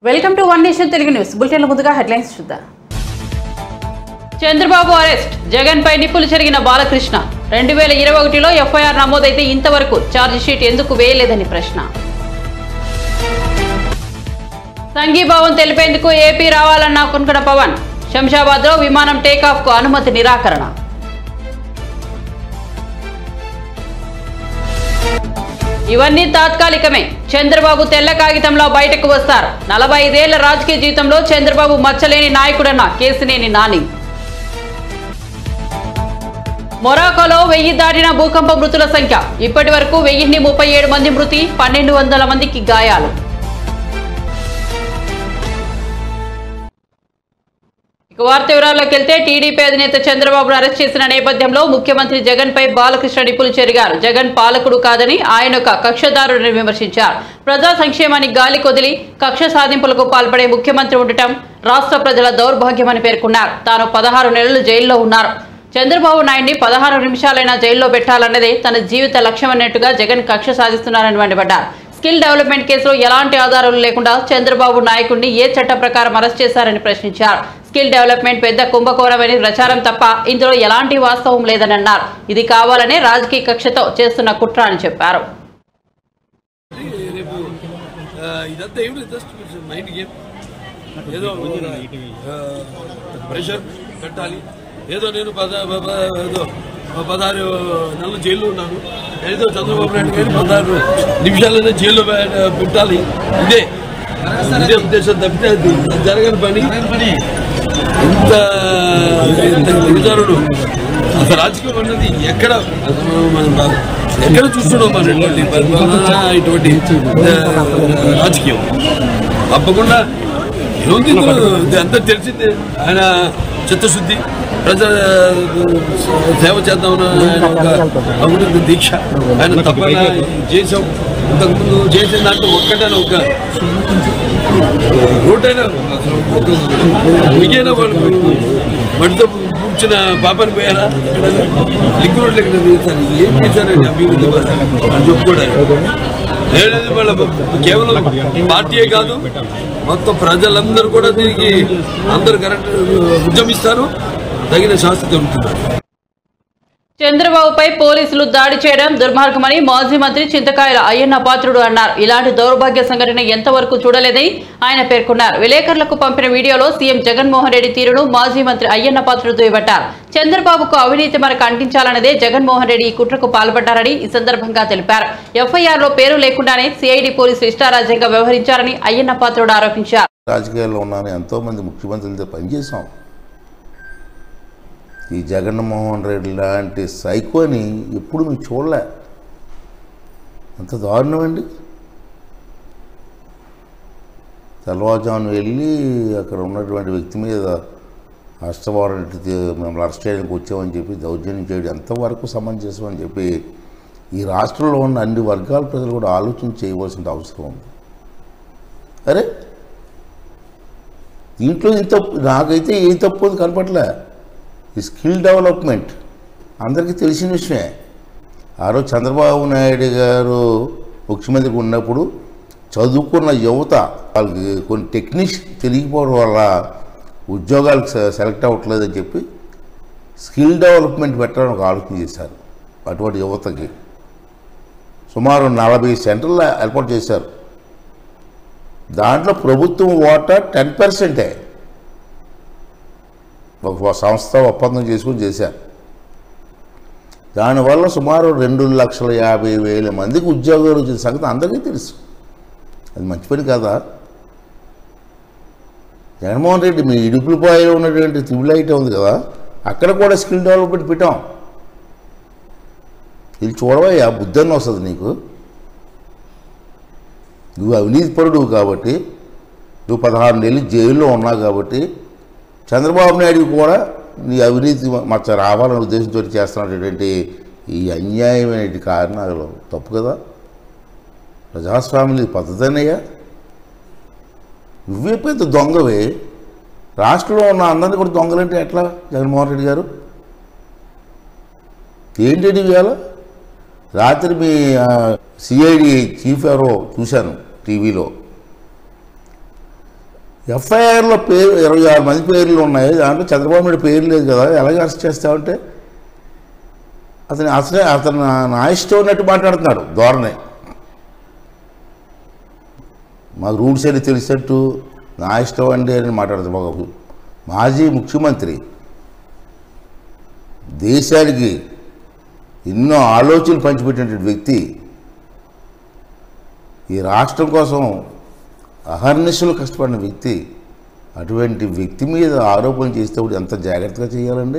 Welcome to one nation Telugu news బులెటిన్ల ముందుగా headlines చూద్దాం చంద్రబాబు అరెస్ట్ జగన్ పై నిప్పులు చెరిగిన బాలకృష్ణ రెండు వేల ఇరవై ఒకటిలో ఎఫ్ఐఆర్ నమోదైతే ఇంతవరకు ఛార్జ్ షీట్ ఎందుకు వేయలేదని ప్రశ్న సంఘీభావం తెలిపేందుకు ఏపీ రావాలన్న కున్కడ పవన్ శంషాబాద్ లో విమానం టేకాఫ్ కు అనుమతి నిరాకరణ ఇవన్నీ తాత్కాలికమే చంద్రబాబు తెల్ల కాగితంలో బయటకు వస్తారు నలభై ఐదేళ్ల రాజకీయ జీవితంలో చంద్రబాబు మచ్చలేని నాయకుడన్న కేసినేని నాని మొరాకోలో వెయ్యి దాటిన భూకంప మృతుల సంఖ్య ఇప్పటి వరకు వెయ్యిన్ని ముప్పై ఏడు మంది మృతి పన్నెండు వందల మందికి గాయాలు ఇక వార్త వివరాల్లోకి వెళ్తే టీడీపీ అధినేత చంద్రబాబును అరెస్ట్ చేసిన నేపథ్యంలో ముఖ్యమంత్రి జగన్ పై బాలకృష్ణ నిపులు చెరిగారు జగన్ పాలకుడు కాదని ఆయన ఒక కక్షదారుడిని విమర్శించారు ప్రజా సంక్షేమానికి గాలి కొదిలి కక్ష సాధింపులకు పాల్పడే ముఖ్యమంత్రి ఉండటం రాష్ట్ర ప్రజల దౌర్భాగ్యమని పేర్కొన్నారు తాను పదహారు నెలలు జైల్లో ఉన్నారు చంద్రబాబు నాయుడిని పదహారు నిమిషాలైనా జైల్లో పెట్టాలన్నదే తన జీవిత లక్ష్యమన్నట్టుగా జగన్ కక్ష సాధిస్తున్నారని మండిపడ్డారు స్కిల్ డెవలప్మెంట్ కేసులో ఎలాంటి ఆధారాలు లేకుండా చంద్రబాబు నాయకుడిని ఏ చట్ట ప్రకారం అరెస్ట్ చేశారని ప్రశ్నించారు స్కిల్ డెవలప్మెంట్ పెద్ద కుంభకోణమని ప్రచారం తప్ప ఇందులో ఎలాంటి వాస్తవం లేదని అన్నారు ఇది కావాలనే రాజకీయ కక్షతో చేస్తున్న కుట్ర అని చెప్పారు రేపు ఆ, ఇదంతా ఏమిటి జస్ట్ మైండ్ గేమ్ ఏదో ఆ, ప్రెషర్ పెట్టాలి ఏదో నేను పద ప- ప- ఏదో పదహారు నెలలు జైల్లో ఉన్నాను ఏదో చంద్రబాబు నాయుడు గారి పదహారు నిమిషాలనే జైల్లో పె- పెట్టాలి ఇదే ఇదే ఉద్దేశం తప్పితే అది జరగని పని ఇంత ఇంత దిగజారుడు అసలు రాజకీయం అన్నది ఎక్కడ మనం రా- ఎక్కడ చూస్తున్నాం మనం ఇటువంటి పరిపాలన ఇటువంటి ఆ, రాజకీయం తప్పకుండా ఏముంది ఇందులో? ఇది అంతా తెలిసిందే ఆయన చిత్తశుద్ధి ప్రజల సేవ చేద్దామన్న ఆయన ఒక అభివృద్ధి దీక్ష ఆయన తప్పకుండా చేసాం ఇంతకుముందు చేసిన దాంట్లో ఒక్కటైనా ఒక రోడ్డైనా మిగైనా వాళ్ళు మడితో కూర్చున్న పాపని పోయారా లింక్ రోడ్ లెక్క తీశారు ఏం చేశారండి అభివృద్ధి అని చెప్పుకోవడానికి లేదు వాళ్ళ కేవలం పార్టీయే కాదు మొత్తం ప్రజలందరూ కూడా దీనికి అందరూ కరెక్ట్ ఉద్యమిస్తారు తగిన శాస్త్ర దొరుకుతున్నారు చంద్రబాబుపై పోలీసులు దాడి చేయడం దుర్మార్గమని మాజీ మంత్రి చింతకాయల అయ్యన్న పాత్రుడు అన్నారు ఇలాంటి దౌర్భాగ్య సంఘటన ఎంతవరకు చూడలేదని ఆయన పేర్కొన్నారు విలేకరులకు పంపిన వీడియోలో సీఎం జగన్మోహన్ రెడ్డి తీరును మాజీ మంత్రి అయ్యన్న పాత్రుడు దుయ్యబట్టారు చంద్రబాబుకు అవినీతి మనకు అంటించాలన్నదే జగన్మోహన్ రెడ్డి ఈ కుట్రకు పాల్పడ్డారని ఈ సందర్భంగా తెలిపారు ఎఫ్ఐఆర్ లో పేరు లేకుండానే సిఐడి పోలీసులు ఇష్టారాజ్యంగా వ్యవహరించారని అయ్యన్న పాత్రుడు ఆరోపించారు రాజకీయాల్లో ఉన్నాను ఎంతోమంది ముఖ్యమంత్రులతో పనిచేసాం ఈ జగన్మోహన్ రెడ్డి లాంటి సైకోని ఎప్పుడు మేము చూడలే అంత దారుణం అండి తెల్లవారుజామున వెళ్ళి అక్కడ ఉన్నటువంటి వ్యక్తి మీద అరెస్ట్ వారెంట్ తీ- మేము అరెస్ట్ చేయడానికి వచ్చామని చెప్పి దౌర్జన్యం చేయడం ఎంతవరకు సమంజసం అని చెప్పి ఈ రాష్ట్రంలో ఉన్న అన్ని వర్గాల ప్రజలు కూడా ఆలోచన చేయవలసిన అవసరం ఉంది అరే దీంట్లో ఇంత నాకైతే ఏ తప్పు అని కనపట్లే ఈ స్కిల్ డెవలప్మెంట్ అందరికీ తెలిసిన విషయమే ఆ రోజు చంద్రబాబు నాయుడు గారు ముఖ్యమంత్రిగా ఉన్నప్పుడు చదువుకున్న యువత వాళ్ళకి కొన్ని టెక్నిక్స్ తెలియకపోవడం వల్ల ఉద్యోగాలకు సె- సెలెక్ట్ అవ్వట్లేదని చెప్పి స్కిల్ డెవలప్మెంట్ పెట్టడానికి ఒక ఆలోచన చేశారు అటువంటి యువతకి సుమారు నలభై సెంటర్లు ఏర్పాటు చేశారు దాంట్లో ప్రభుత్వం ఓటా టెన్ పర్సెంటే ఒక సంస్థ ఒప్పందం చేసుకుని చేశారు దానివల్ల సుమారు రెండు లక్షల యాభై వేల మందికి ఉద్యోగాలు వచ్చిన సంగతి అందరికీ తెలుసు అది మంచి పని కాదా జగన్మోహన్ రెడ్డి మీ ఇడుపులపాయలో ఉన్నటువంటి త్రిబులైట్ ఉంది కదా అక్కడ కూడా స్కిల్ డెవలప్మెంట్ పెట్టాం ఇది చూడవయ్యా బుద్ధన్న వస్తుంది నీకు నువ్వు అవినీతిపరుడు కాబట్టి నువ్వు పదహారు నెలలు జైల్లో ఉన్నావు కాబట్టి చంద్రబాబు నాయుడు కూడా నీ అవినీతి మచ్చ రావాలనే ఉద్దేశంతో చేస్తున్నటువంటి ఈ అన్యాయమైన కారణాలు తప్పు కదా ప్రజాస్వామ్యం పద్ధతనయ్యా నువ్వే పెద్ద దొంగవే రాష్ట్రంలో ఉన్న అందరినీ కూడా దొంగలంటే ఎట్లా జగన్మోహన్ రెడ్డి గారు ఏంటండి ఇవాళ రాత్రి మీ సిఐడి చీఫ్ ఎవరో చూశాను టీవీలో ఎఫ్ఐఆర్లో పేరు ఇరవై ఆరు మంది పేర్లు ఉన్నాయి దాంట్లో చంద్రబాబు నాయుడు పేరు లేదు కదా ఎలాగ అరెస్ట్ చేస్తామంటే అతను అసలే అతను నా- నా ఇష్టం ఉన్నట్టు మాట్లాడుతున్నాడు ధోరణి మాకు రూల్స్ అని తెలిసినట్టు నా ఇష్టం అండి అని మాట్లాడుతున్నాడు ఒక మాజీ ముఖ్యమంత్రి దేశానికి ఎన్నో ఆలోచనలు పంచిపెట్టినటువంటి వ్యక్తి ఈ రాష్ట్రం కోసం అహర్నిశలు కష్టపడిన వ్యక్తి అటువంటి వ్యక్తి మీద ఆరోపణ చేసేటప్పుడు ఎంత జాగ్రత్తగా చేయాలండి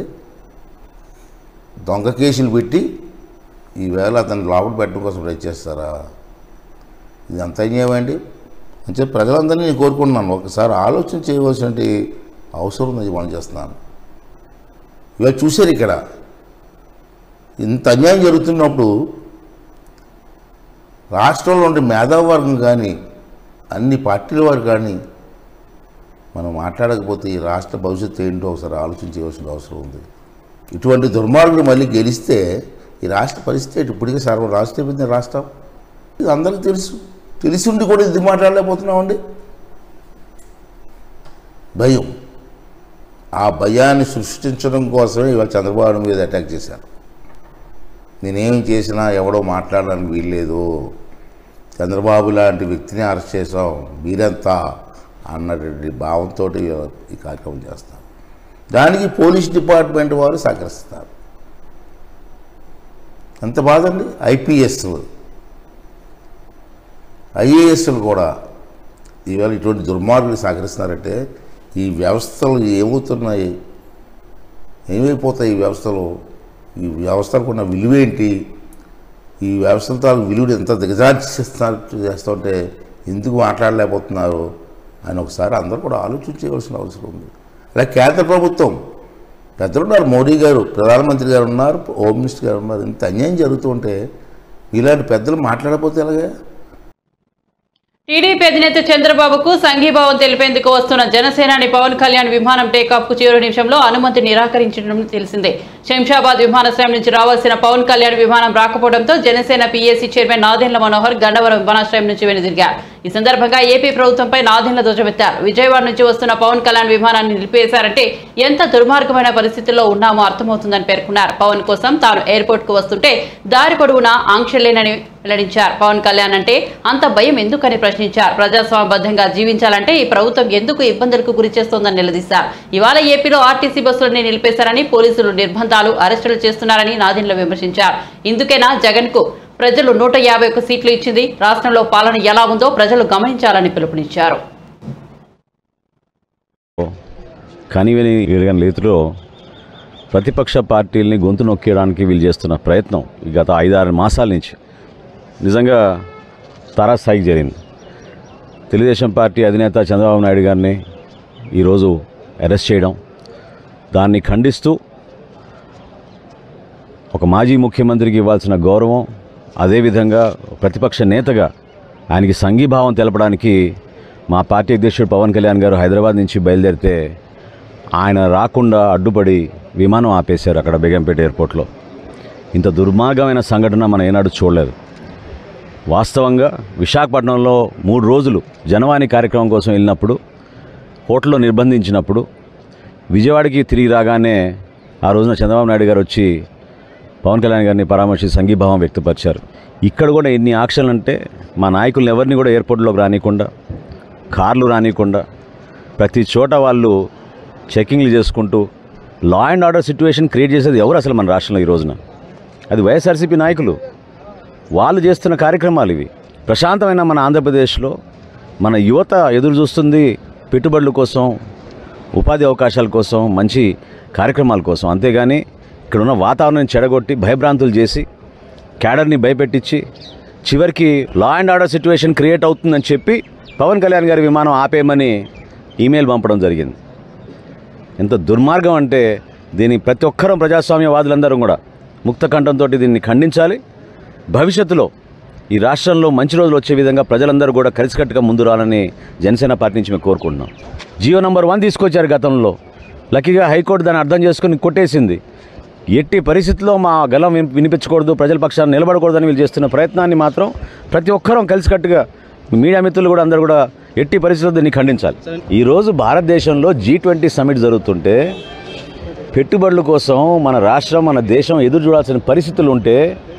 దొంగ కేసులు పెట్టి ఈవేళ అతను లోపల పెట్టడం కోసం ట్రై చేస్తారా ఇది అంత అన్యాయమండి అని చెప్పి ప్రజలందరినీ నేను కోరుకుంటున్నాను ఒకసారి ఆలోచన చేయవలసిన అవసరం ఉంది మనం చేస్తున్నాను ఇవాళ చూశారు ఇక్కడ ఇంత అన్యాయం జరుగుతున్నప్పుడు రాష్ట్రంలో ఉండే మేధావర్గం కానీ అన్ని పార్టీల వారు కానీ మనం మాట్లాడకపోతే ఈ రాష్ట్ర భవిష్యత్తు ఏంటో ఒకసారి ఆలోచించవలసిన అవసరం ఉంది ఇటువంటి దుర్మార్గులు మళ్ళీ గెలిస్తే ఈ రాష్ట్ర పరిస్థితి ఏంటి? ఇప్పటికే సర్వ రాష్ట్ర రాష్ట్రం ఇది అందరికీ తెలుసు తెలిసి ఉండి కూడా ఇది మాట్లాడలేకపోతున్నామండి భయం ఆ భయాన్ని సృష్టించడం కోసమే ఇవాళ చంద్రబాబు నాయుడు మీద అటాక్ చేశారు నేనేం చేసినా ఎవడో మాట్లాడడానికి వీల్లేదు చంద్రబాబు లాంటి వ్యక్తిని అరెస్ట్ చేసాం మీరంతా అన్నటువంటి భావంతో ఈ కార్యక్రమం చేస్తాం దానికి పోలీస్ డిపార్ట్మెంట్ వారు సహకరిస్తారు ఎంత బాధండి ఐపీఎస్లు ఐఏఎస్లు కూడా ఈవేళ ఇటువంటి దుర్మార్గులు సహకరిస్తున్నారంటే ఈ వ్యవస్థలు ఏమవుతున్నాయి ఏమైపోతాయి ఈ వ్యవస్థలు ఈ వ్యవస్థలకు ఉన్న విలువేంటి ఈ వ్యవస్థల తాలూకు విలువలు ఎంత దిగజార్చిస్తున్నారు చేస్తుంటే ఎందుకు మాట్లాడలేకపోతున్నారు అని ఒకసారి అందరూ కూడా ఆలోచించవలసిన అవసరం ఉంది అలా కేంద్ర ప్రభుత్వం పెద్దలు ఉన్నారు మోడీ గారు ప్రధానమంత్రి గారు ఉన్నారు హోమ్ మినిస్టర్ గారు ఉన్నారు ఇంత అన్యాయం జరుగుతుంటే ఇలాంటి పెద్దలు మాట్లాడకపోతే ఎలాగా టీడీపీ అధినేత చంద్రబాబుకు సంఘీభావం తెలిపేందుకు వస్తున్న జనసేనాని పవన్ కళ్యాణ్ విమానం టేకాఫ్ కు చివరి నిమిషంలో అనుమతి నిరాకరించడం తెలిసిందే శంషాబాద్ విమానాశ్రయం నుంచి రావాల్సిన పవన్ కళ్యాణ్ విమానం రాకపోవడంతో జనసేన పీఏసీ చైర్మన్ నాదెండ్ల మనోహర్ గన్నవరం విమానాశ్రయం నుంచి వెనుదిరిగారు ఈ సందర్భంగా ఏపీ ప్రభుత్వంపై నాదెండ్ల ధ్వజమెత్తారు విజయవాడ నుంచి వస్తున్న పవన్ కళ్యాణ్ విమానాన్ని నిలిపేశారంటే ఎంత దుర్మార్గమైన పరిస్థితుల్లో ఉన్నామో అర్థమవుతుందని పేర్కొన్నారు పవన్ కోసం తాను ఎయిర్పోర్ట్ కు వస్తుంటే దారి పొడవునా ఆంక్షలేనని వెల్లడించారు పవన్ కళ్యాణ్ అంటే అంత భయం ఎందుకని ప్రశ్నించారు ప్రజాస్వామ్యబద్ధంగా జీవించాలంటే ఈ ప్రభుత్వం ఎందుకు ఇబ్బందులకు గురి చేస్తోందని నిలదీశారు ఇవాళ ఏపీలో ఆర్టీసీ బస్సులని నిలిపేశారని పోలీసులు నిర్బంధాలు అరెస్టులు చేస్తున్నారని నాదిన్లు విమర్శించారు ఇందుకేనా జగన్ కు ప్రజలు నూట యాభై ఒక్క సీట్లు ఇచ్చింది రాష్ట్రంలో పాలన ఎలా ఉందో ప్రజలు గమనించాలని పిలుపునిచ్చారు కనివిని ఎరగని రీతిలో ప్రతిపక్ష పార్టీల్ని గొంతు నొక్కేయడానికి వీళ్ళు చేస్తున్న ప్రయత్నం ఈ గత ఐదారు మాసాల నుంచి నిజంగా తారాస్థాయికి జరిగింది తెలుగుదేశం పార్టీ అధినేత చంద్రబాబు నాయుడు గారిని ఈరోజు అరెస్ట్ చేయడం దాన్ని ఖండిస్తూ ఒక మాజీ ముఖ్యమంత్రికి ఇవ్వాల్సిన గౌరవం అదేవిధంగా ప్రతిపక్ష నేతగా ఆయనకి సంఘీభావం తెలపడానికి మా పార్టీ అధ్యక్షుడు పవన్ కళ్యాణ్ గారు హైదరాబాద్ నుంచి బయలుదేరితే ఆయన రాకుండా అడ్డుపడి విమానం ఆపేశారు అక్కడ బేగంపేట ఎయిర్పోర్ట్లో ఇంత దుర్మార్గమైన సంఘటన మనం ఏనాడు చూడలేదు వాస్తవంగా విశాఖపట్నంలో మూడు రోజులు జనవాణి కార్యక్రమం కోసం వెళ్ళినప్పుడు హోటల్లో నిర్బంధించినప్పుడు విజయవాడకి తిరిగి రాగానే ఆ రోజున చంద్రబాబు నాయుడు గారు వచ్చి పవన్ కళ్యాణ్ గారిని పరామర్శించి సంఘీభావం వ్యక్తపరిచారు ఇక్కడ కూడా ఎన్ని ఆక్షన్లు అంటే మా నాయకులను ఎవరిని కూడా ఎయిర్పోర్ట్లోకి రానియకుండా కార్లు రానియకుండా ప్రతి చోట వాళ్ళు చెకింగ్లు చేసుకుంటూ law and order situation create చేసేది ఎవరు అసలు మన రాష్ట్రంలో ఈ రోజున అది వైఎస్ఆర్సీపీ నాయకులు వాళ్ళు చేస్తున్న కార్యక్రమాలు ఇవి ప్రశాంతమైన మన ఆంధ్రప్రదేశ్లో మన యువత ఎదురు చూస్తుంది పెట్టుబడుల కోసం ఉపాధి అవకాశాల కోసం మంచి కార్యక్రమాల కోసం అంతేగాని ఇక్కడ ఉన్న వాతావరణం చెడగొట్టి భయభ్రాంతులు చేసి క్యాడర్ని భయపెట్టించి చివరికి law and order situation create అవుతుందని చెప్పి పవన్ కళ్యాణ్ గారి విమానం ఆపేయమని ఈమెయిల్ పంపడం జరిగింది ఎంత దుర్మార్గం అంటే దీని ప్రతి ఒక్కరూ ప్రజాస్వామ్యవాదులందరూ కూడా ముక్త కంఠంతో దీన్ని ఖండించాలి భవిష్యత్తులో ఈ రాష్ట్రంలో మంచి రోజులు వచ్చే విధంగా ప్రజలందరూ కూడా కలిసికట్టుగా ముందు రావాలని జనసేన పార్టీ నుంచి మేము కోరుకుంటున్నాం జియో నంబర్ వన్ తీసుకొచ్చారు గతంలో లక్కీగా హైకోర్టు దాన్ని అర్థం చేసుకుని కొట్టేసింది ఎట్టి పరిస్థితుల్లో మా గలం విని- వినిపించకూడదు ప్రజల పక్షాన్ని నిలబడకూడదని వీళ్ళు చేస్తున్న ప్రయత్నాన్ని మాత్రం ప్రతి ఒక్కరూ కలిసికట్టుగా మీడియా మిత్రులు కూడా అందరూ కూడా ఎట్టి పరిస్థితుల్లో దీన్ని ఖండించాలి ఈరోజు భారతదేశంలో జీ ట్వంటీ సమిట్ జరుగుతుంటే పెట్టుబడుల కోసం మన రాష్ట్రం మన దేశం ఎదురు చూడాల్సిన పరిస్థితులు ఉంటే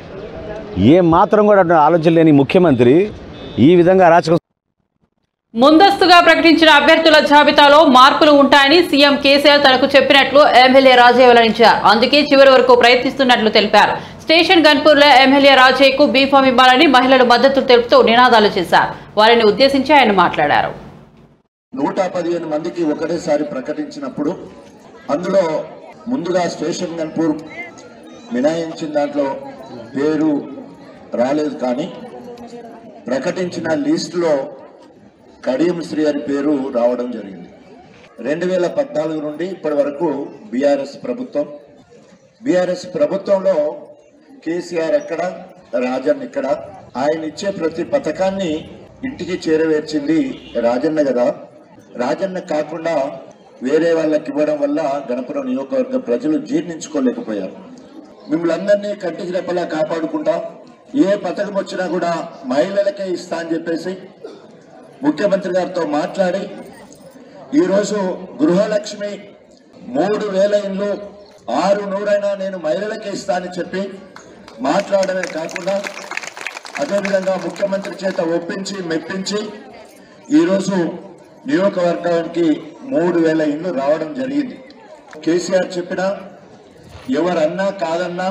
ఏ మాత్రం కూడా అటువంటి ఆలోచన లేని ముఖ్యమంత్రి ఈ విధంగా అరాచకం ముందస్తుగా ప్రకటించిన అభ్యర్థుల జాబితాలో మార్పులు ఉంటాయని సీఎం కేసీఆర్ తనకు చెప్పినట్లు ఎమ్మెల్యే రాజయ్య వెల్లడించారు అందుకే చివరి వరకు ప్రయత్నిస్తున్నట్లు తెలిపారు స్టేషన్ గన్పూర్లో ఎమ్మెల్యే రాజయ్యకు బీఫామ్ ఇవ్వాలని మహిళలు మద్దతు తెలుపుతూ నినాదాలు చేశారు వారిని ఉద్దేశించి ఆయన మాట్లాడారు నూట పదిహేను మందికి ఒకటేసారి ప్రకటించినప్పుడు అందులో ముందుగా స్టేషన్ గన్పూర్ మినాయించిన దాంట్లో పేరు రాలేదు కానీ ప్రకటించిన లిస్టులో కడియం శ్రీ అని పేరు రావడం జరిగింది రెండు వేల పద్నాలుగు నుండి ఇప్పటి వరకు బీఆర్ఎస్ ప్రభుత్వం బీఆర్ఎస్ ప్రభుత్వంలో కేసీఆర్ ఎక్కడ రాజన్ ఇక్కడ ఆయన ఇచ్చే ప్రతి పథకాన్ని ఇంటికి చేరవేర్చింది రాజన్న కదా రాజన్న కాకుండా వేరే వాళ్ళకి ఇవ్వడం వల్ల గణపురం నియోజకవర్గ ప్రజలు జీర్ణించుకోలేకపోయారు మిమ్మల్ని అందరినీ కంటికి రెప్పలా కాపాడుకుంటా ఏ పథకం వచ్చినా కూడా మహిళలకే ఇస్తా అని చెప్పేసి ముఖ్యమంత్రి గారితో మాట్లాడి ఈరోజు గృహలక్ష్మి మూడు వేల ఇండ్లు ఆరు నూరైనా నేను మహిళలకే ఇస్తానని చెప్పి మాట్లాడమే కాకుండా అదేవిధంగా ముఖ్యమంత్రి చేత ఒప్పించి మెప్పించి ఈరోజు నియోజకవర్గానికి మూడు వేల ఇండ్లు రావడం జరిగింది కేసీఆర్ చెప్పిన ఎవరన్నా కాదన్నా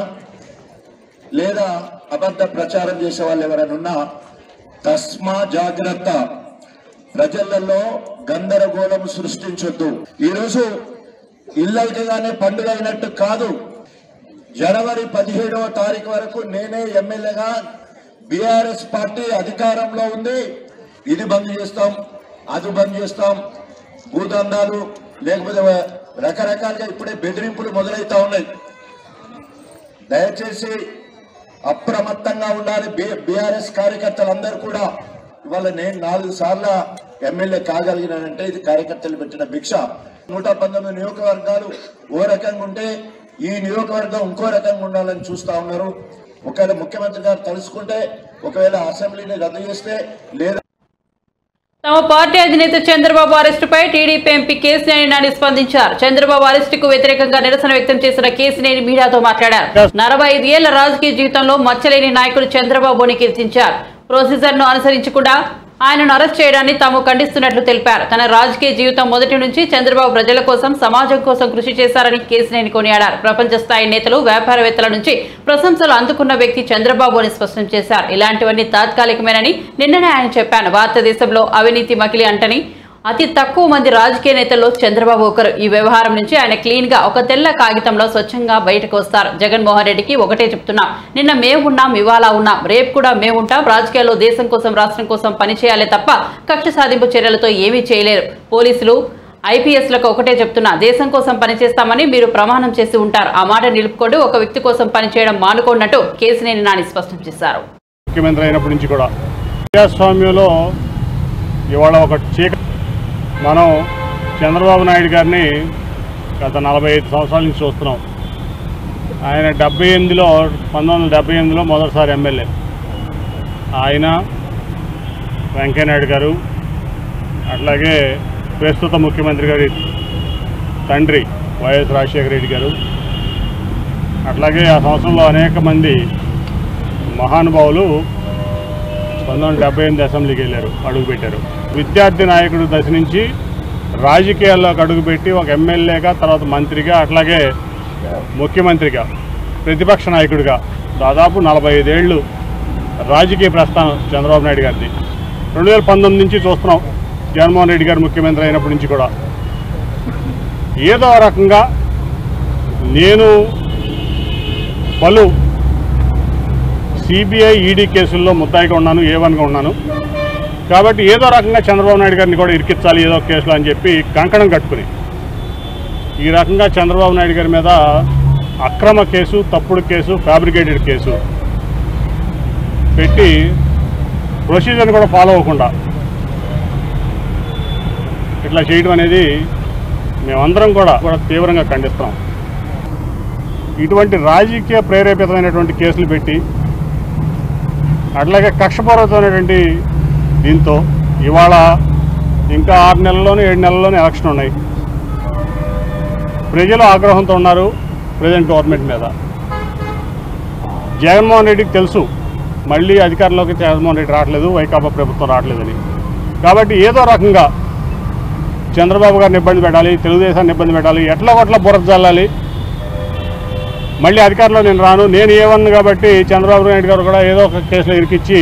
లేదా అబద్ధ ప్రచారం చేసే వాళ్ళు ఎవరైనా ఉన్నా తస్మా జాగ్రత్త ప్రజలలో గందరగోళం సృష్టించొద్దు ఈరోజు ఇల్లైతేగానే పండుగ అయినట్టు కాదు జనవరి పదిహేడవ తారీఖు వరకు నేనే ఎమ్మెల్యేగా బీఆర్ఎస్ పార్టీ అధికారంలో ఉంది ఇది బంద్ చేస్తాం అది బంద్ చేస్తాం భూదందాలు లేకపోతే రకరకాలుగా ఇప్పుడే బెదిరింపులు మొదలవుతా ఉన్నాయి దయచేసి అప్రమత్తంగా ఉండాలి బీఆర్ఎస్ కార్యకర్తలందరూ కూడా ఇవాళ నేను నాలుగు సార్లు ఎమ్మెల్యే కాగలిగినానంటే ఇది కార్యకర్తలు పెట్టిన భిక్ష నూట పంతొమ్మిది నియోజకవర్గాలు ఓ రకంగా ఉంటే ఈ నియోజకవర్గం ఇంకో రకంగా ఉండాలని చూస్తా ఉన్నారు ఒకవేళ ముఖ్యమంత్రి గారు తలుసుకుంటే ఒకవేళ అసెంబ్లీని రద్దు చేస్తే లేదా తమ పార్టీ అధినేత చంద్రబాబు అరెస్టుపై టీడీపీ ఎంపీ కేసినేని నాని స్పందించారు చంద్రబాబు అరెస్టుకు వ్యతిరేకంగా నిరసన వ్యక్తం చేసిన కేసినేని మీడియాతో మాట్లాడారు నలభై ఐదు ఏళ్ల రాజకీయ జీవితంలో మచ్చలేని నాయకుడు చంద్రబాబుని కీర్తించారు ప్రొసీజర్ ను అనుసరించకుండా ఆయనను అరెస్ట్ చేయడాన్ని తాము ఖండిస్తున్నట్లు తెలిపారు తన రాజకీయ జీవితం మొదటి నుంచి చంద్రబాబు ప్రజల కోసం సమాజం కోసం కృషి చేశారని కేసినేని కొనియాడారు ప్రపంచ స్థాయి నేతలు వ్యాపారవేత్తల నుంచి ప్రశంసలు అందుకున్న వ్యక్తి చంద్రబాబు అని స్పష్టం చేశారు ఇలాంటివన్నీ తాత్కాలికమేనని నిన్ననే ఆయన చెప్పాను భారతదేశంలో అవినీతి మకిలి అంటని అతి తక్కువ మంది రాజకీయ నేతల్లో చంద్రబాబు ఒకరు ఈ వ్యవహారం నుంచి ఆయన క్లీన్ గా ఒక తెల్ల కాగితంలో స్వచ్ఛంగా బయటకు వస్తారు జగన్మోహన్ రెడ్డికి ఒకటే చెప్తున్నాం నిన్న మేము ఉన్నాం ఇవాళ ఉన్నాం రేపు కూడా మేము ఉంటాం రాజకీయాల్లో దేశం కోసం రాష్ట్రం కోసం పనిచేయాలి తప్ప కక్ష సాధింపు చర్యలతో ఏమీ చేయలేరు పోలీసులు ఐపీఎస్లకు ఒకటే చెప్తున్నా దేశం కోసం పనిచేస్తామని మీరు ప్రమాణం చేసి ఉంటారు ఆ మాట నిలుపుకోండి ఒక వ్యక్తి కోసం పనిచేయడం మానుకోన్నట్టు కేసినేని నాని స్పష్టం చేశారు ముఖ్యమంత్రి అయినప్పటి నుంచి కూడా ప్రజాస్వామ్యంలో ఇవాళ ఒక చీక మనం చంద్రబాబు నాయుడు గారిని గత నలభై ఐదు సంవత్సరాల నుంచి చూస్తున్నాం ఆయన డెబ్బై ఎనిమిదిలో పంతొమ్మిది వందల డెబ్బై ఎనిమిదిలో మొదటిసారి ఎమ్మెల్యే ఆయన వెంకయ్యనాయుడు గారు అట్లాగే ప్రస్తుత ముఖ్యమంత్రి గారి తండ్రి వైఎస్ రాజశేఖర రెడ్డి గారు అట్లాగే ఆ సంవత్సరంలో అనేక మంది మహానుభావులు పంతొమ్మిది వందల డెబ్బై ఎనిమిది అసెంబ్లీకి వెళ్ళారు అడుగుపెట్టారు విద్యార్థి నాయకుడు దశ నుంచి రాజకీయాల్లోకి అడుగుపెట్టి ఒక ఎమ్మెల్యేగా తర్వాత మంత్రిగా అట్లాగే ముఖ్యమంత్రిగా ప్రతిపక్ష నాయకుడిగా దాదాపు నలభై ఐదేళ్ళు రాజకీయ ప్రస్థానం చంద్రబాబు నాయుడు గారిది రెండు వేల పంతొమ్మిది నుంచి చూస్తున్నాం జగన్మోహన్ రెడ్డి గారు ముఖ్యమంత్రి అయినప్పటి నుంచి కూడా ఏదో రకంగా నేను పలు సిబిఐ ఈడీ కేసుల్లో ముద్దాయిగా ఉన్నాను ఏ వన్గా ఉన్నాను కాబట్టి ఏదో రకంగా చంద్రబాబు నాయుడు గారిని కూడా ఇరికించాలి ఏదో ఒక కేసులో అని చెప్పి కంకణం కట్టుకుని ఈ రకంగా చంద్రబాబు నాయుడు గారి మీద అక్రమ కేసు తప్పుడు కేసు ఫ్యాబ్రికేటెడ్ కేసు పెట్టి ప్రొసీజర్ని కూడా ఫాలో అవ్వకుండా ఇట్లా చేయడం అనేది మేమందరం కూడా కూడా తీవ్రంగా ఖండిస్తాం ఇటువంటి రాజకీయ ప్రేరేపితమైనటువంటి కేసులు పెట్టి అట్లాగే కక్షపూర్వకమైనటువంటి దీంతో ఇవాళ ఇంకా ఆరు నెలల్లోనే ఏడు నెలల్లోనే ఎలక్షన్ ఉన్నాయి ప్రజలు ఆగ్రహంతో ఉన్నారు ప్రజెంట్ గవర్నమెంట్ మీద జగన్మోహన్ రెడ్డికి తెలుసు మళ్ళీ అధికారంలోకి జగన్మోహన్ రెడ్డి రావట్లేదు వైకాపా ప్రభుత్వం రావట్లేదని కాబట్టి ఏదో రకంగా చంద్రబాబు గారిని ఇబ్బంది పెట్టాలి తెలుగుదేశాన్ని ఇబ్బంది పెట్టాలి ఎట్లా కొట్ల బుర్ర జల్లాలి మళ్ళీ అధికారంలో నేను రాను నేను ఏమన్నా కాబట్టి చంద్రబాబు నాయుడు గారు కూడా ఏదో ఒక కేసులో ఇరికిచ్చి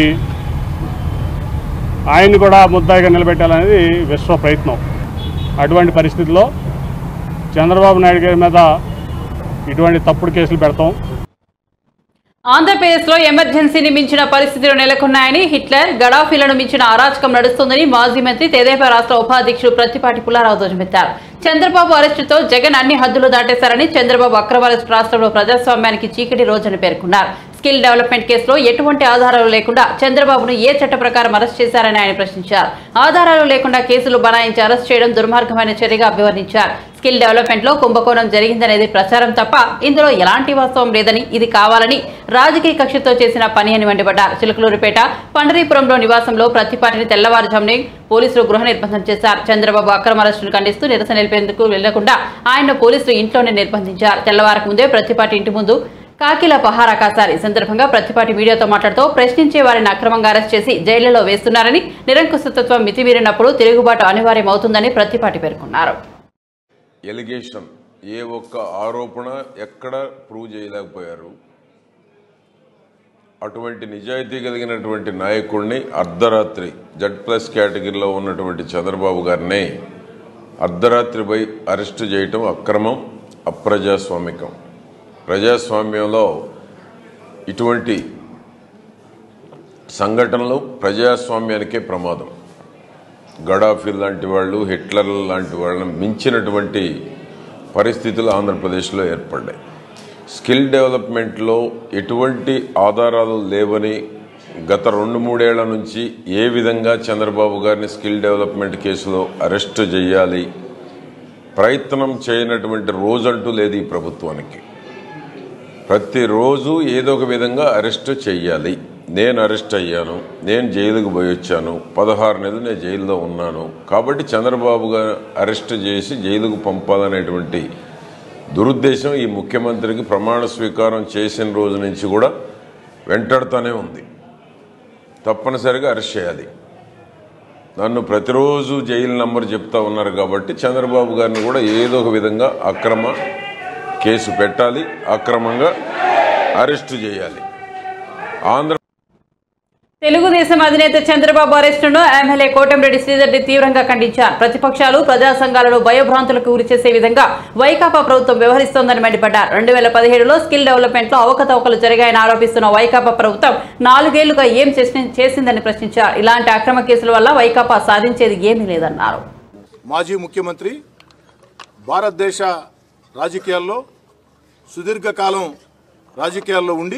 ఆయన్ని కూడా ముద్దాయిగా నిలబెట్టాలనేది విశ్వ ప్రయత్నం అటువంటి పరిస్థితుల్లో చంద్రబాబు నాయుడు గారి మీద ఇటువంటి తప్పుడు కేసులు పెడతాం ఆంధ్రప్రదేశ్లో ఎమర్జెన్సీని మించిన పరిస్థితులు నెలకొన్నాయని హిట్లర్ గడాఫీలను మించిన అరాచకం నడుస్తోందని మాజీ మంత్రి తెదేపా రాష్ట్ర ఉపాధ్యక్షుడు ప్రతిపాటి పుల్లారావు ధ్వజమెత్తారు చంద్రబాబు అరెస్టుతో జగన్ అన్ని హద్దులు దాటేశారని చంద్రబాబు అక్రమ అరెస్టు రాష్ట్రంలో ప్రజాస్వామ్యానికి చీకటి రోజని పేర్కొన్నారు స్కిల్ డెవలప్మెంట్ కేసులో ఎటువంటి ఆధారాలు లేకుండా చంద్రబాబును ఏ చట్ట ప్రకారం అరెస్ట్ చేశారని ఆయన ప్రశ్నించారు ఆధారాలు లేకుండా కేసులు బనాయించి అరెస్ట్ చేయడం దుర్మార్గమైన చర్యగా అభివర్ణించారు స్కిల్ డెవలప్మెంట్ లో కుంభకోణం జరిగిందనేది ప్రచారం తప్ప ఇందులో ఎలాంటి వాస్తవం లేదని ఇది కావాలని రాజకీయ కక్షతో చేసిన పని అని మండిపడ్డారు చిలుకలూరుపేట పండరీపురంలో నివాసంలో ప్రతిపాటిని తెల్లవారుజామునే పోలీసులు గృహ నిర్బంధం చేశారు చంద్రబాబు అక్రమ అరెస్టును ఖండిస్తూ నిరసన నిలిపేందుకు వెళ్లకుండా ఆయన పోలీసులు ఇంట్లోనే నిర్బంధించారు తెల్లవారకు ముందే ప్రతిపాటి ఇంటి ముందు కాకిల పహారా కాశారు ఈ సందర్భంగా ప్రతిపాటి మీడియాతో మాట్లాడుతూ ప్రశ్నించే వారిని అక్రమంగా అరెస్ట్ చేసి జైళ్లలో వేస్తున్నారని నిరంకుశతత్వం మితిమీరినప్పుడు తిరుగుబాటు అనివార్యమవుతుందని ప్రతిపాటి పేర్కొన్నారు ఎలిగేషన్ ఏ ఒక్క ఆరోపణ ఎక్కడ ప్రూవ్ చేయలేకపోయారు అటువంటి నిజాయితీ కలిగినటువంటి నాయకుడిని అర్ధరాత్రి జడ్ ప్లస్ కేటగిరీలో ఉన్నటువంటి చంద్రబాబు గారిని అర్ధరాత్రి పోయి అరెస్టు చేయటం అక్రమం అప్రజాస్వామికం ప్రజాస్వామ్యంలో ఇటువంటి సంఘటనలు ప్రజాస్వామ్యానికే ప్రమాదం గడాఫీ లాంటి వాళ్ళు హిట్లర్ లాంటి వాళ్ళని మించినటువంటి పరిస్థితులు ఆంధ్రప్రదేశ్లో ఏర్పడ్డాయి స్కిల్ డెవలప్మెంట్లో ఎటువంటి ఆధారాలు లేవని గత రెండు మూడేళ్ల నుంచి ఏ విధంగా చంద్రబాబు గారిని స్కిల్ డెవలప్మెంట్ కేసులో అరెస్ట్ చేయాలి ప్రయత్నం చేయనటువంటి రోజంటూ లేదు ఈ ప్రభుత్వానికి ప్రతిరోజు ఏదో ఒక విధంగా అరెస్ట్ చెయ్యాలి నేను అరెస్ట్ అయ్యాను నేను జైలుకు పోయి వచ్చాను పదహారు నెలలు నేను జైల్లో ఉన్నాను కాబట్టి చంద్రబాబు గారు అరెస్ట్ చేసి జైలుకు పంపాలనేటువంటి దురుద్దేశం ఈ ముఖ్యమంత్రికి ప్రమాణ స్వీకారం చేసిన రోజు నుంచి కూడా వెంటాడుతూనే ఉంది తప్పనిసరిగా అరెస్ట్ చేయాలి నన్ను ప్రతిరోజు జైలు నంబర్ చెప్తా ఉన్నారు కాబట్టి చంద్రబాబు గారిని కూడా ఏదో ఒక విధంగా అక్రమ కేసు పెట్టాలి అక్రమంగా అరెస్టు చేయాలి ఆంధ్ర తెలుగుదేశం అధినేత చంద్రబాబు అరెస్టును ఎమ్మెల్యే కోటంరెడ్డి శ్రీధర్రెడ్డి తీవ్రంగా ఖండించారు ప్రతిపక్షాలు ప్రజా సంఘాలను భయభ్రాంతులకు గురి చేసే విధంగా వైకాపా ప్రభుత్వం వ్యవహరిస్తోందని మండిపడ్డారు రెండు వేల పదిహేడులో స్కిల్ డెవలప్మెంట్ లో అవకతవకలు జరిగాయని ఆరోపిస్తున్న వైకాపా ప్రభుత్వం నాలుగేళ్లుగా ఏం చేసి- చేసిందని ప్రశ్నించారు ఇలాంటి అక్రమ కేసుల వల్ల వైకాపా సాధించేది ఏమీ లేదన్నారు మాజీ ముఖ్యమంత్రి భారతదేశ రాజకీయాల్లో సుదీర్ఘకాలం రాజకీయాల్లో ఉండి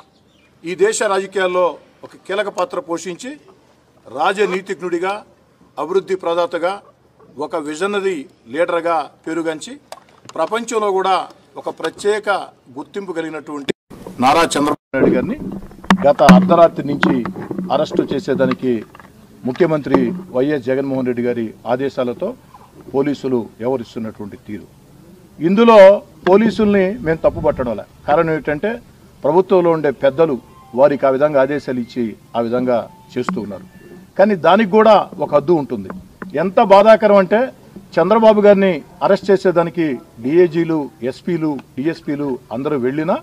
ఈ దేశ రాజకీయాల్లో ఒక కీలక పాత్ర పోషించి రాజనీతిజ్ఞుడిగా అభివృద్ధి ప్రదాతగా ఒక విజనరీ లీడర్గా పేరుగాంచి ప్రపంచంలో కూడా ఒక ప్రత్యేక గుర్తింపు కలిగినటువంటి నారా చంద్రబాబు నాయుడు గారిని గత అర్ధరాత్రి నుంచి అరెస్టు చేసేదానికి ముఖ్యమంత్రి వైఎస్ జగన్మోహన్ రెడ్డి గారి ఆదేశాలతో పోలీసులు వ్యవహరిస్తున్నటువంటి తీరు ఇందులో పోలీసుల్ని మేము తప్పుపట్టడంలే కారణం ఏంటంటే ప్రభుత్వంలో ఉండే పెద్దలు వారికి ఆ విధంగా ఆదేశాలు ఇచ్చి ఆ విధంగా చేస్తూ ఉన్నారు కానీ దానికి కూడా ఒక హద్దు ఉంటుంది ఎంత బాధాకరం అంటే చంద్రబాబు గారిని అరెస్ట్ చేసేదానికి డిఏజీలు ఎస్పీలు డిఎస్పీలు అందరూ వెళ్ళినా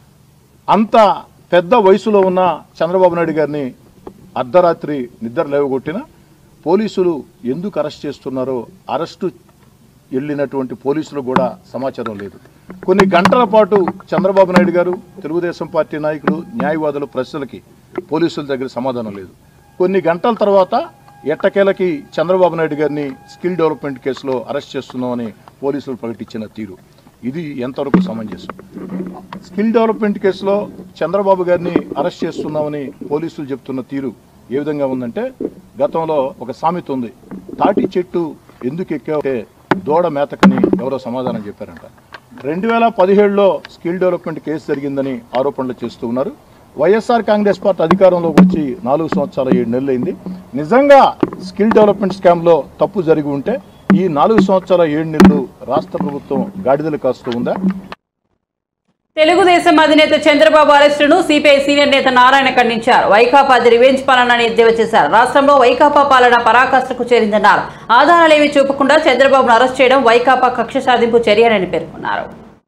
అంత పెద్ద వయసులో ఉన్న చంద్రబాబు నాయుడు గారిని అర్ధరాత్రి నిద్ర లేవగొట్టిన పోలీసులు ఎందుకు అరెస్ట్ చేస్తున్నారో అరెస్టు వెళ్ళినటువంటి పోలీసులు కూడా సమాచారం లేదు కొన్ని గంటల పాటు చంద్రబాబు నాయుడు గారు తెలుగుదేశం పార్టీ నాయకులు న్యాయవాదులు ప్రశ్నలకి పోలీసుల దగ్గర సమాధానం లేదు కొన్ని గంటల తర్వాత ఎట్టకేలకి చంద్రబాబు నాయుడు గారిని స్కిల్ డెవలప్మెంట్ కేసులో అరెస్ట్ చేస్తున్నామని పోలీసులు ప్రకటించిన తీరు ఇది ఎంతవరకు సమంజసం స్కిల్ డెవలప్మెంట్ కేసులో చంద్రబాబు గారిని అరెస్ట్ చేస్తున్నామని పోలీసులు చెప్తున్న తీరు ఏ విధంగా ఉందంటే గతంలో ఒక సామెత ఉంది తాటి చెట్టు ఎందుకు ఎక్కావంటే దూడ మేతకని ఎవరో సమాధానం చెప్పారంట రెండు వేల పదిహేడులో స్కిల్ డెవలప్మెంట్ కేసు జరిగిందని ఆరోపణలు చేస్తూ ఉన్నారు వైఎస్ఆర్ కాంగ్రెస్ పార్టీ అధికారంలోకి వచ్చి నాలుగు సంవత్సరాల ఏడు నెలలైంది నిజంగా స్కిల్ డెవలప్మెంట్ స్కామ్లో తప్పు జరిగి ఉంటే ఈ నాలుగు సంవత్సరాల ఏడు నెలలు రాష్ట్ర ప్రభుత్వం గాడిదలు కాస్తూ ఉందా తెలుగుదేశం అధినేత చంద్రబాబు అరెస్టును సిపిఐ సీనియర్ నేత నారాయణ ఖండించారు వైకాపాది రివెంజ్ పాలన అని ఎద్దేవా చేశారు రాష్ట్రంలో వైకాపా పాలన పరాకాష్ఠకు చేరిందన్నారు ఆధారాలేవి చూపకుండా చంద్రబాబును అరెస్ట్ చేయడం వైకాపా కక్ష సాధింపు చర్యనని పేర్కొన్నారు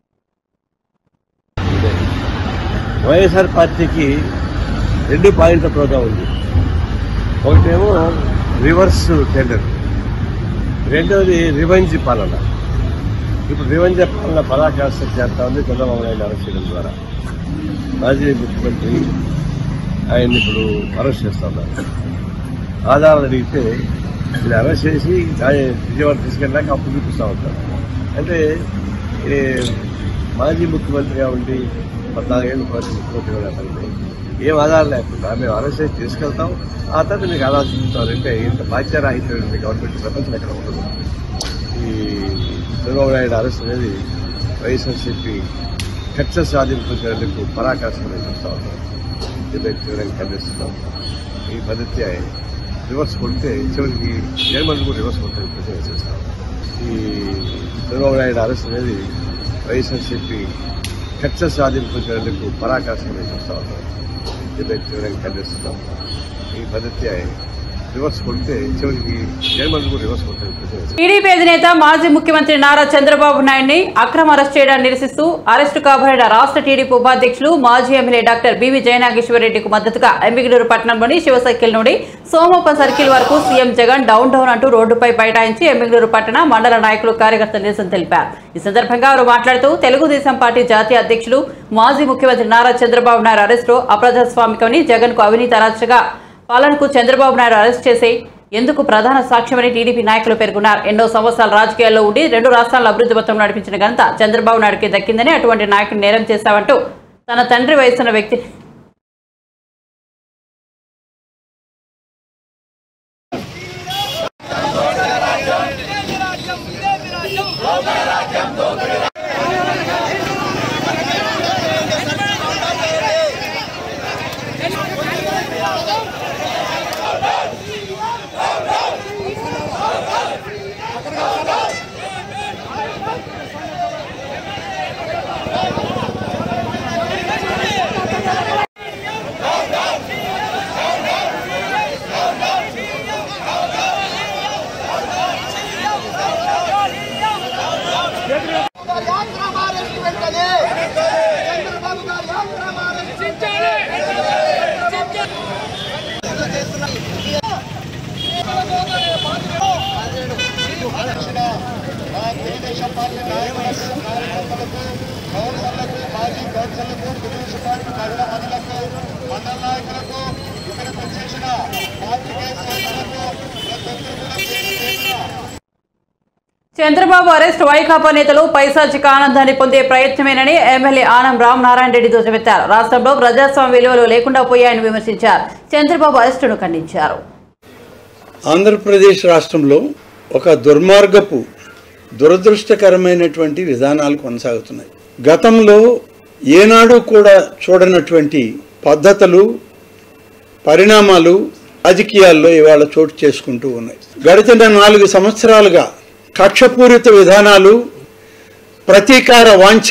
వైఎస్ఆర్ పార్టీకి రెండు పాయింట్ల ప్రోగ్రాం ఉంది ఒకటేమో రివర్స్ టెండర్ రెండవది రివెంజ్ పాలన ఇప్పుడు రివెంజ్ పాలన పరాకాష్ట చేస్తా ఉంది చంద్రబాబు నాయుడు అరెస్ట్ చేయడం ద్వారా మాజీ ముఖ్యమంత్రి ఆయన ఇప్పుడు అరెస్ట్ చేస్తా ఉన్నారు ఆధారాలు అడిగితే వీళ్ళు అరెస్ట్ చేసి ఆయన విజయవాడ తీసుకెళ్ళాక అప్పుడు చూపిస్తూ ఉంటారు అంటే ఈ మాజీ ముఖ్యమంత్రిగా ఉండి పద్నాలుగేళ్ళు పాటు ముఖ్యమంత్రిగా లేకపోతే ఏం ఆధారం లేకుండా మేము అరెస్ట్ చేసి తీసుకెళ్తాం ఆ తర్వాత మీకు ఆధారం చూపిస్తామంటే ఇంత బాధ్యరాహిత్యమైన గవర్నమెంట్ ప్రపంచం ఎక్కడ ఉండదు ఈ చంద్రబాబు నాయుడు అరెస్ట్ అనేది వైఎస్ఆర్సీపీ కక్ష సాధింపు చర్యలకు పరాకాశం చూస్తూ ఉంటాం దీన్ని తీవ్రంగా ఖండిస్తున్నాం ఈ పద్ధతి రివర్స్ కొడితే చివరికి జగన్మోహన్ కూడా రివర్స్ కొట్టే ప్రయత్నం చేస్తాం ఈ చంద్రబాబు నాయుడు అరెస్ట్ అనేది వైఎస్ఆర్సీపీ కక్ష సాధింపు చర్యలకు పరాకాశం చూస్తూ ఉంటాం దీన్ని తీవ్రంగా ఖండిస్తున్నాం ఈ పద్ధతి రివర్స్ కొడితే చివరికి జగన్మోహన్ కూడా రివర్స్ కొట్టే ప్రయత్నం చేస్తాం టీడీపీ అధినేత మాజీ ముఖ్యమంత్రి నారా చంద్రబాబు నాయుడిని అక్రమ అరెస్ట్ చేయడాన్ని నిరసిస్తూ అరెస్టు కాబడిన రాష్ట్ర టీడీపీ ఉపాధ్యక్షులు మాజీ ఎమ్మెల్యే డాక్టర్ బివి జయనాగేశ్వరరెడ్డికి మద్దతుగా ఎమ్మిగినూరు పట్టణంలోని శివసైకిల్ నుండి సోమప్ప సర్కిల్ వరకు సీఎం జగన్ డౌన్ డౌన్ అంటూ రోడ్డుపై బైఠాయించి ఎమ్మిగినూరు పట్టణ మండల నాయకులు కార్యకర్తలు నిరసన తెలిపారు ఈ సందర్భంగా వారు మాట్లాడుతూ తెలుగుదేశం పార్టీ జాతీయ అధ్యక్షులు మాజీ ముఖ్యమంత్రి నారా చంద్రబాబు నాయుడు అరెస్టు అప్రజాస్వామికమని జగన్ కు అవినీతి అరాచగా పాలనకు చంద్రబాబు నాయుడు అరెస్ట్ చేసి ఎందుకు ప్రధాన సాక్ష్యమని టీడీపీ నాయకులు పేర్కొన్నారు ఎన్నో సంవత్సరాలు రాజకీయాల్లో ఉండి రెండు రాష్ట్రాల అభివృద్ధి మొత్తం నడిపించిన ఘనత చంద్రబాబు నాయుడుకి దక్కిందని అటువంటి నాయకుడు నేరం చేశావంటూ తన తండ్రి వయసున్న వ్యక్తి చంద్రబాబు అరెస్ట్ వైకాపా నేతలు పైశాచిక ఆనందాన్ని పొందే ప్రయత్నమేనని ఎమ్మెల్యే ఆనం రామ్ నారాయణ రెడ్డి ధ్వజమెత్తారు రాష్ట్రంలో ప్రజాస్వామ్య విలువలు లేకుండా పోయాయని విమర్శించారు చంద్రబాబు అరెస్టును ఖండించారు ఆంధ్రప్రదేశ్ రాష్ట్రంలో ఒక దుర్మార్గపు దురదృష్టకరమైనటువంటి విధానాలు కొనసాగుతున్నాయి గతంలో ఏనాడు కూడా చూడనటువంటి పద్ధతులు పరిణామాలు రాజకీయాల్లో ఇవాళ చోటు చేసుకుంటూ ఉన్నాయి గడిచిన నాలుగు సంవత్సరాలుగా కక్షపూరిత విధానాలు ప్రతీకార వాంఛ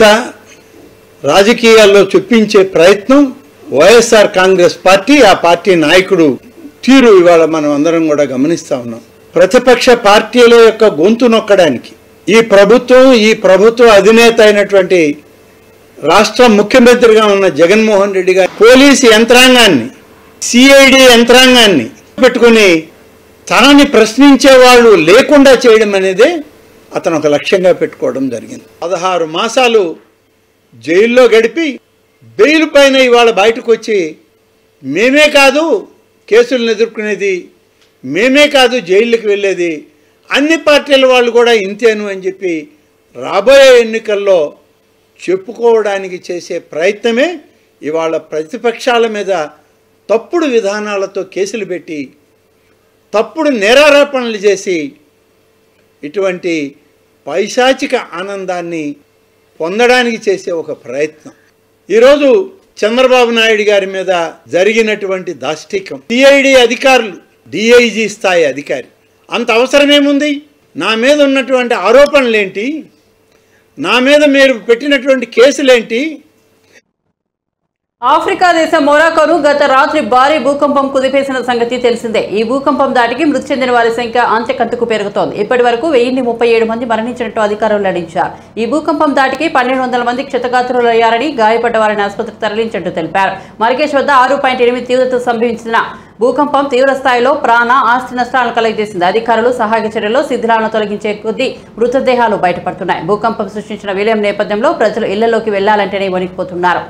రాజకీయాల్లో చొప్పించే ప్రయత్నం వైఎస్ఆర్ కాంగ్రెస్ పార్టీ ఆ పార్టీ నాయకుడు తీరు ఇవాళ మనం అందరం కూడా గమనిస్తా ఉన్నాం ప్రతిపక్ష పార్టీల యొక్క గొంతు నొక్కడానికి ఈ ప్రభుత్వం ఈ ప్రభుత్వ అధినేత అయినటువంటి రాష్ట్ర ముఖ్యమంత్రిగా ఉన్న జగన్మోహన్ రెడ్డి గారు పోలీసు యంత్రాంగాన్ని సిఐడి యంత్రాంగాన్ని పెట్టుకుని తనని ప్రశ్నించే వాళ్ళు లేకుండా చేయడం అనేదే అతను ఒక లక్ష్యంగా పెట్టుకోవడం జరిగింది పదహారు మాసాలు జైల్లో గడిపి బెయిల్ పైన ఇవాళ బయటకు వచ్చి మేమే కాదు కేసులను ఎదుర్కొనేది మేమే కాదు జైళ్ళకి వెళ్ళేది అన్ని పార్టీల వాళ్ళు కూడా ఇంతేను అని చెప్పి రాబోయే ఎన్నికల్లో చెప్పుకోవడానికి చేసే ప్రయత్నమే ఇవాళ ప్రతిపక్షాల మీద తప్పుడు విధానాలతో కేసులు పెట్టి తప్పుడు నేరారోపణలు చేసి ఇటువంటి పైశాచిక ఆనందాన్ని పొందడానికి చేసే ఒక ప్రయత్నం ఈరోజు చంద్రబాబు నాయుడు గారి మీద జరిగినటువంటి దాష్టికం సిఐడి అధికారులు డిఐజీ స్థాయి అధికారి అంత అవసరమేముంది నా మీద ఉన్నటువంటి ఆరోపణలేంటి నా మీద మీరు పెట్టినటువంటి కేసులేంటి ఆఫ్రికా దేశం మొరాకోను గత రాత్రి భారీ భూకంపం కుదిపేసిన సంగతి తెలిసిందే ఈ భూకంపం దాటికి మృతి చెందిన వారి సంఖ్య అంత్యకంతకు పెరుగుతోంది ఇప్పటి వరకు వెయ్యిన్ని ముప్పై ఏడు మంది మరణించినట్టు అధికారులు వెల్లడించారు ఈ భూకంపం దాటికి పన్నెండు వందల మంది క్షతగాత్రులయ్యారని గాయపడ్డ వారిని ఆసుపత్రికి తరలించినట్టు తెలిపారు మరికేష్ వద్ద ఆరు పాయింట్ ఎనిమిది తీవ్రత సంభవించిన భూకంపం తీవ్ర స్థాయిలో ప్రాణ ఆస్తి నష్టాలను కలగజేసింది అధికారులు సహాయక చర్యల్లో శిథిలాలను తొలగించే కొద్దీ మృతదేహాలు బయటపడుతున్నాయి భూకంపం సృష్టించిన విలయం నేపథ్యంలో ప్రజలు ఇళ్లలోకి వెళ్లాలంటేనే వణికిపోతున్నారు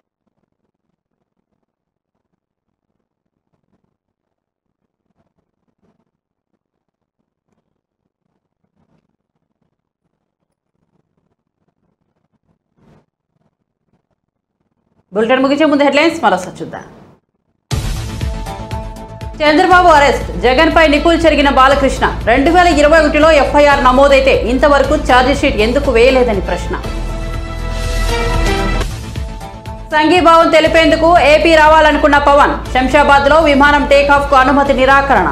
బులెటిన్ ముగించే ముందు హెడ్లైన్స్ మరోసారి చూద్దాం చంద్రబాబు అరెస్ట్ జగన్ పై నిపుల్ చెరిగిన బాలకృష్ణ రెండు వేల ఇరవై ఒకటిలో ఎఫ్ఐఆర్ నమోదైతే ఇంతవరకు ఛార్జిషీట్ ఎందుకు వేయలేదని ప్రశ్న సంఘీభావం తెలిపేందుకు ఏపీ రావాలనుకున్న పవన్ శంషాబాద్ లో విమానం టేకాఫ్ కు అనుమతి నిరాకరణ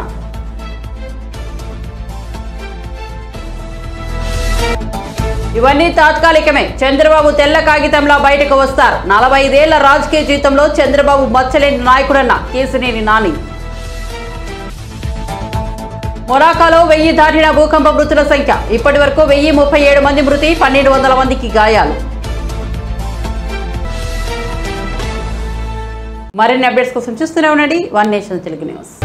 ఇవన్నీ తాత్కాలికమే చంద్రబాబు తెల్ల కాగితంలా బయటకు వస్తారు నలభై ఐదేళ్ల రాజకీయ జీవితంలో చంద్రబాబు మచ్చలేని నాయకుడన్న కేసినేని నాని మొరాకాలో వెయ్యి దాటిన భూకంప మృతుల సంఖ్య ఇప్పటి వరకు వెయ్యి ముప్పై ఏడు మంది మృతి పన్నెండు వందల మందికి గాయాలు మరిన్ని అప్డేట్స్ కోసం చూస్తూనే ఉండండి వన్ నేషన్ తెలుగు న్యూస్